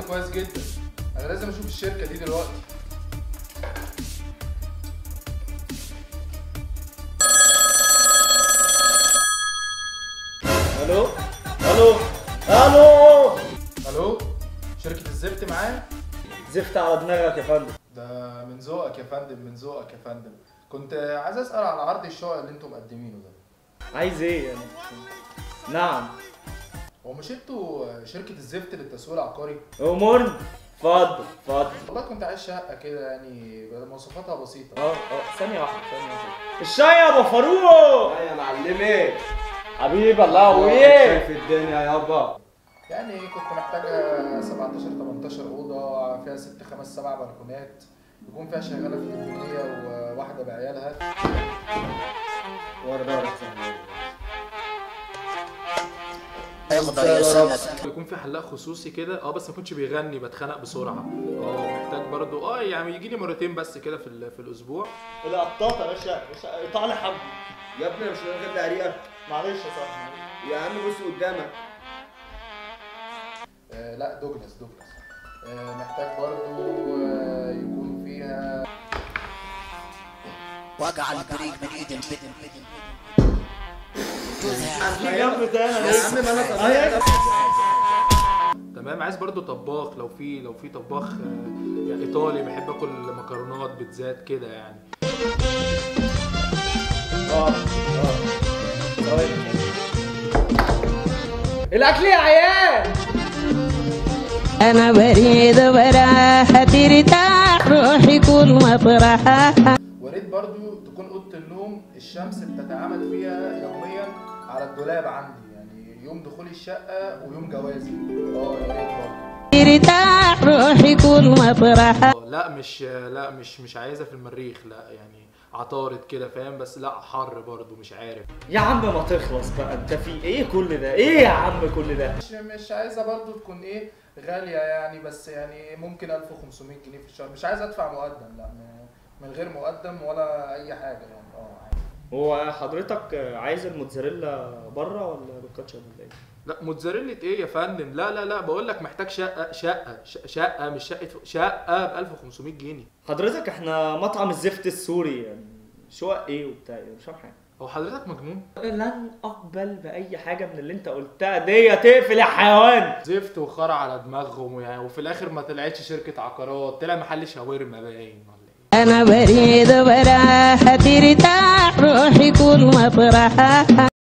كويس جدا انا لازم اشوف الشركه دي دلوقتي الو الو الو الو شركه الزفت معايا زفت على دماغك يا فندم ده من ذوقك يا فندم من ذوقك يا فندم كنت عايز اسال على عرض الشقق اللي انتم مقدمينه ده عايز ايه يعني نعم هو مش انتوا شركه الزفت للتسويق العقاري امورني اتفضل اتفضل والله كنت عايز شقه كده يعني مواصفاتها بسيطه اه اه ثانية واحدة ثانية واحدة الشاي يا ابو فاروق يا معلمي حبيب الله شايف ويه الدنيا يابا يعني كنت محتاجه 17 18 اوضه فيها ست خمس سبع بلكونات يكون فيها شغاله في التلفزيونيه وواحده بعيالها ورا يقدر يسلك يكون في حلاق خصوصي كده اه بس ما يكونش بيغني بتخنق بسرعه اه محتاج برضو اه يعني يجي لي مرتين بس كده في ال- في الاسبوع القطاطة يا باشا باشا اقطع لي حبل يا ابني أنا مش واخد لي عريقه معلش يا صاحبي يا عم بص قدامك آه لا دوجلاس دوجلاس آه محتاج برضو آه يكون فيها وقع البريق من ايد البدن في جنب تاني يا عم ما انا طبيعي تمام عايز برضو طباخ لو في لو في طباخ آه يعني ايطالي بحب اكل مكرونات بيتزات كده يعني اه اه ثواني. الاكل يا عيال أنا بريد براحة ترتاح روحي كل مطرحها وريت برضو تكون اوضه النوم الشمس بتتعامل فيها يوميا على الدولاب عندي يعني يوم دخولي الشقه ويوم جوازي اه يا ريت برضو ترتاح روحي كل مطرحها آه، لا مش لا مش مش عايزها في المريخ لا يعني عطارد كده فاهم بس لا حر برضو مش عارف يا عم ما تخلص بقى انت في ايه كل ده ايه يا عم كل ده مش مش عايزه برضو تكون ايه غاليه يعني بس يعني ممكن 1500 جنيه في الشهر مش عايز ادفع مقدم لا م- من غير مقدم ولا اي حاجه يعني اه عادي هو حضرتك عايز الموتزاريلا بره ولا بالكاتشب ولا ايه لا موتزاريلا ايه يا فندم لا لا لا بقول لك محتاج شقه شقه ش- شقه مش شقه شقه ب 1500 جنيه حضرتك احنا مطعم الزفت السوري يعني شقق ايه وبتاع ايه مش فاهم حاجه هو حضرتك مجنون لن اقبل باي حاجه من اللي انت قلتها دي تقفل يا حيوان زفت وخرع على دماغهم يعني وفي الاخر ما طلعتش شركه عقارات طلع محل شاورما باين ولا ايه أنا بريد براحة ترتاح روحي كل مطرحها